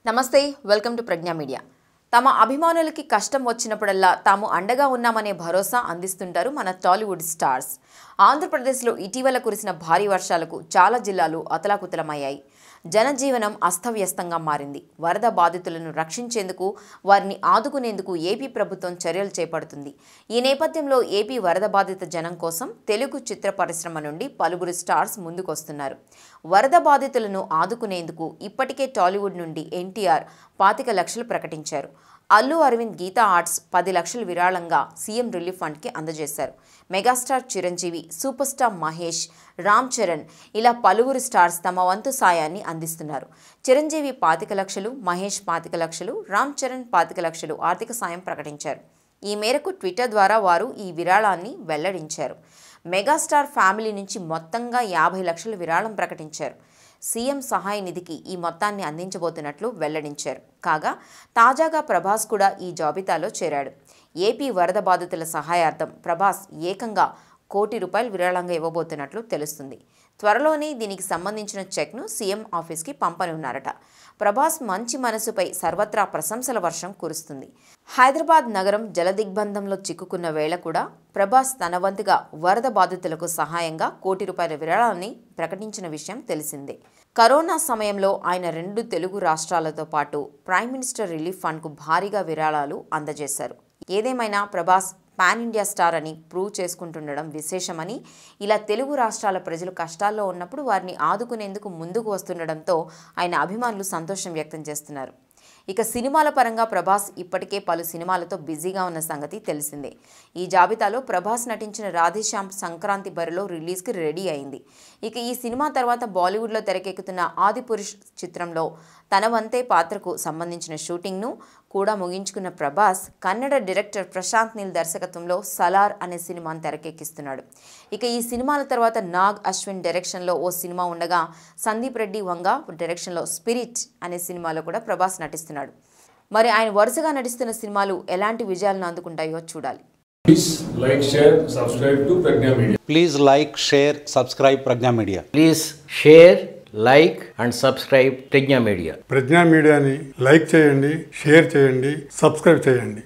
నమస్తే welcome to Pragna media తమ అభిమానులకి కష్టం వచ్చినప్పుడల్లా తాము అండగా ఉన్నామనే భరోసా అందిస్తుంటారు మన టాలీవుడ్ స్టార్స్ ఆంధ్రప్రదేశ్లో ఇటీవల కురిసిన భారీ వర్షాలకు చాలా జిల్లాలు అతలాకుతలమయ్యాయి జనజీవనం అస్తవ్యస్తంగా మారింది వరద బాధితులను రక్షించేందుకు వారిని ఆదుకునేందుకు ఏపీ ప్రభుత్వం చర్యలు చేపడుతుంది ఈ నేపథ్యంలో ఏపీ వరద బాధిత జనం కోసం తెలుగు చిత్ర పరిశ్రమ నుండి పలువురు స్టార్స్ ముందుకొస్తున్నారు వరద బాధితులను ఆదుకునేందుకు ఇప్పటికే టాలీవుడ్ నుండి ఎన్టీఆర్ పాతిక లక్షలు ప్రకటించారు అల్లు అరవింద్ గీతా ఆర్ట్స్ పది లక్షల విరాళంగా సీఎం రిలీఫ్ ఫండ్కి అందజేశారు megastar Chiranjeevi super star Mahesh Ram Charan ఇలా పలువురు స్టార్స్ తమ వంతు సాయాన్ని అందిస్తున్నారు చిరంజీవి పాతిక లక్షలు మహేష్ పాతిక లక్షలు రామ్ చరణ్ పాతిక లక్షలు ఆర్థిక సాయం ప్రకటించారు ఈ మేరకు ట్విట్టర్ ద్వారా వారు ఈ విరాళాన్ని వెల్లడించారు మెగాస్టార్ ఫ్యామిలీ నుంచి మొత్తంగా యాభై లక్షల విరాళం ప్రకటించారు సీఎం సహాయ నిధికి ఈ మొత్తాన్ని అందించబోతున్నట్లు వెల్లడించారు కాగా తాజాగా ప్రభాస్ కూడా ఈ జాబితాలో చేరాడు ఏపీ వరద బాధితుల సహాయార్థం ప్రభాస్ ఏకంగా కోటి రూపాయలు విరాళంగా ఇవ్వబోతున్నట్లు తెలుస్తుంది త్వరలోనే దీనికి సంబంధించిన చెక్ను సీఎం ఆఫీస్కి పంపనున్నారట ప్రభాస్ మంచి మనసుపై సర్వత్రా ప్రశంసల వర్షం కురుస్తుంది హైదరాబాద్ నగరం జలదిగ్బంధంలో చిక్కుకున్న వేళ కూడా ప్రభాస్ తన వంతుగా వరద బాధితులకు సహాయంగా కోటి రూపాయల విరాళాన్ని ప్రకటించిన విషయం తెలిసిందే కరోనా సమయంలో ఆయన రెండు తెలుగు రాష్ట్రాలతో పాటు ప్రైమ్ మినిస్టర్ రిలీఫ్ ఫండ్కు భారీగా విరాళాలు అందజేశారు ఏదేమైనా ప్రభాస్ పాన్ ఇండియా స్టార్ అని ప్రూవ్ చేసుకుంటుండడం విశేషమని ఇలా తెలుగు రాష్ట్రాల ప్రజలు కష్టాల్లో ఉన్నప్పుడు వారిని ఆదుకునేందుకు ముందుకు వస్తుండడంతో ఆయన అభిమానులు సంతోషం వ్యక్తం చేస్తున్నారు ఇక సినిమాల పరంగా ప్రభాస్ ఇప్పటికే పలు సినిమాలతో బిజీగా ఉన్న సంగతి తెలిసిందే ఈ జాబితాలో ప్రభాస్ నటించిన రాధేశ్యామ్ సంక్రాంతి బరిలో రిలీజ్కి రెడీ అయింది ఇక ఈ సినిమా తర్వాత బాలీవుడ్లో తెరకెక్కుతున్న ఆదిపురుష్ చిత్రంలో తన వంతే పాత్రకు సంబంధించిన షూటింగ్ను కూడా ముగించుకున్న ప్రభాస్ కన్నడ డైరెక్టర్ ప్రశాంత్ నీల్ దర్శకత్వంలో సలార్ అనే సినిమాను తెరకెక్కిస్తున్నాడు ఇక ఈ సినిమాల తర్వాత నాగ్ అశ్విన్ డైరెక్షన్లో ఓ సినిమా ఉండగా సందీప్ రెడ్డి వంగ డైరెక్షన్లో స్పిరిట్ అనే సినిమాలో కూడా ప్రభాస్ నటిస్తున్నాడు మరి ఆయన వరుసగా నటిస్తున్న సినిమాలు ఎలాంటి విజయాలను అందుకుంటాయో చూడాలి Please like, share, subscribe to Pragna Media. Please like, share, subscribe Pragna Media. Please share like and subscribe Pragna media Pragna మీడియాని లైక్ చేయండి షేర్ చేయండి సబ్స్క్రైబ్ చేయండి